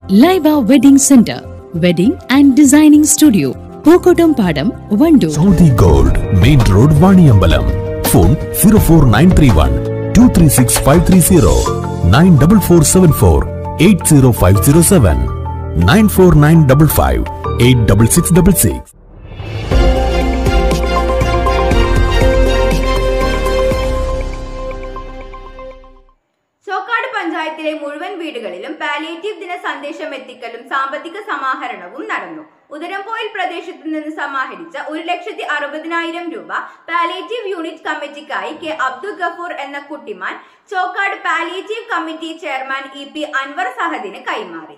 Laiba wedding center wedding and designing studio Pookkottum Padam Wandoor Saudi gold main road Vaniyambalam phone zero four nine three one two three six five three zero nine double four seven four eight zero five zero seven nine four nine double five eight double six double six Chokkad പഞ്ചായത്തിലെ മുഴുവൻ വീടുകളിലും palliative ദിന സന്ദേശം എത്തിക്കലും സാമ്പത്തിക സമാഹരണവും നടന്നു ഉദരംപോയിൽ പ്രദേശത്ത് നിന്ന് സമാഹരിച്ച ഒരു ലക്ഷത്തി അറുപതിനായിരം രൂപ പാലിയേറ്റീവ് യൂണിറ്റ് കമ്മിറ്റിക്കായി കെ അബ്ദുൽ ഗഫൂർ എന്ന Kuttiman Chokkad palliative committee chairman E P Anwar സഹദിന് കൈമാറി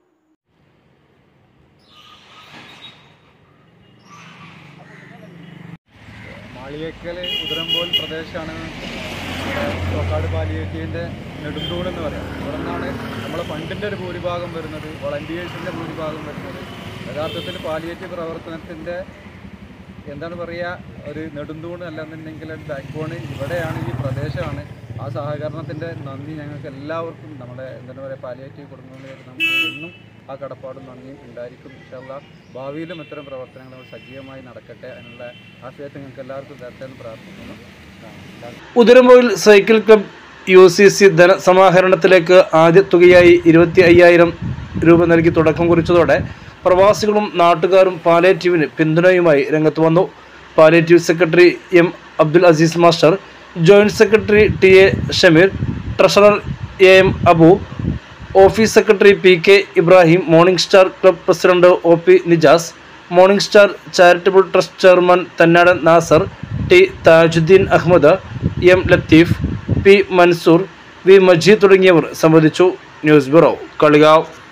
മാളിയേക്കൽ ഉദരംപോൽ പ്രദേശമാണ് ചോക്കാട് പാലിയേറ്റീവിൻ്റെ നെടുന്തൂൺ എന്ന് പറയുന്നത് ഇവിടെ നിന്നാണ് നമ്മളെ ഫണ്ടിൻ്റെ ഒരു ഭൂരിഭാഗം വരുന്നത് വളണ്ടിയേഴ്സിൻ്റെ ഭൂരിഭാഗം വരുന്നത് യഥാർത്ഥത്തിൽ പാലിയേറ്റീവ് പ്രവർത്തനത്തിൻ്റെ എന്താണ് പറയുക ഒരു നെടുന്തൂണ് അല്ലെന്നുണ്ടെങ്കിൽ ഒരു ബാക്ക് ബോൺ ഇവിടെയാണ് ഈ പ്രദേശമാണ് ആ സഹകരണത്തിൻ്റെ നന്ദി ഞങ്ങൾക്ക് എല്ലാവർക്കും നമ്മുടെ എന്താണ് പറയുക പാലിയേറ്റീവ് കുടുംബങ്ങളിൽ നമുക്ക് എന്നും ആ കടപ്പാടും നന്ദിയും ഉണ്ടായിരിക്കും ഇൻഷാല്ല ഭാവിയിലും ഇത്തരം പ്രവർത്തനങ്ങൾ നമ്മൾ സജീവമായി നടക്കട്ടെ അതിനുള്ള ആശയത്തെ നിങ്ങൾക്ക് എല്ലാവർക്കും തരട്ടെ എന്ന് പ്രാർത്ഥിക്കുന്നു ആ, Udarampoyil cycle club U C C ധനസമാഹരണത്തിലേക്ക് ആദ്യ തുകയായി ഇരുപത്തി അയ്യായിരം രൂപ നൽകി തുടക്കം കുറിച്ചതോടെ പ്രവാസികളും നാട്ടുകാരും പാലേറ്റീവിന് പിന്തുണയുമായി രംഗത്ത് വന്നു palliative secretary M Abdul Azeez master joint secretary T A Shameer treasurer A M Abu office secretary P K Ibrahim morning star club president O P Nijas morning star charitable trust chairman Thannadan Nasar T Thajudheen Ahammed M Latheef P Manzoor V Majeed തുടങ്ങിയവർ സംബന്ധിച്ചു ന്യൂസ് ബ്യൂറോ കളികാവ്